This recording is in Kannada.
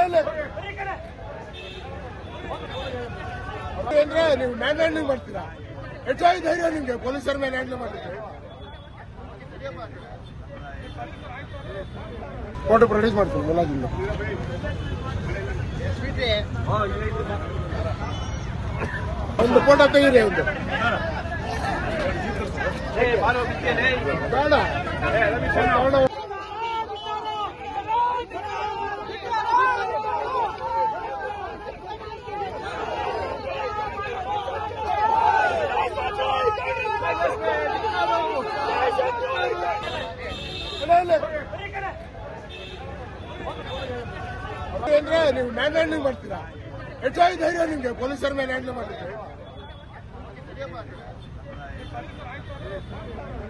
ಅಂದ್ರೆ ನೀವು ಮ್ಯಾನ್ ಹ್ಯಾಂಡ್ಲಿಂಗ್ ಮಾಡ್ತೀರಾ ಹೆಚ್ಚಾಗಿ ಧೈರ್ಯ ನಿಮ್ಗೆ ಪೊಲೀಸರ ಮೇಲೆ ಹ್ಯಾಂಡಲ್ ಮಾಡಿದ್ರೆ ಫೋಟೋ ಪ್ರೊಡ್ಯೂಸ್ ಮಾಡ್ತೀನಿ ಮುಲಾಜಿಂದ ಒಂದು ಫೋಟೋ ತೆಗೀರಿ ಒಂದು ಬೇಡ ಬೇಡ. ಅಂದ್ರೆ ನೀವು ಮ್ಯಾನ್ ಹ್ಯಾಂಡ್ಲಿಂಗ್ ಮಾಡ್ತೀರಾ ಹೆಚ್ಚಾಗಿ ಧೈರ್ಯ ನಿಮ್ಗೆ ಪೊಲೀಸರ ಮೇಲೆ ಹ್ಯಾಂಡಲ್ ಮಾಡಿದ್ರೆ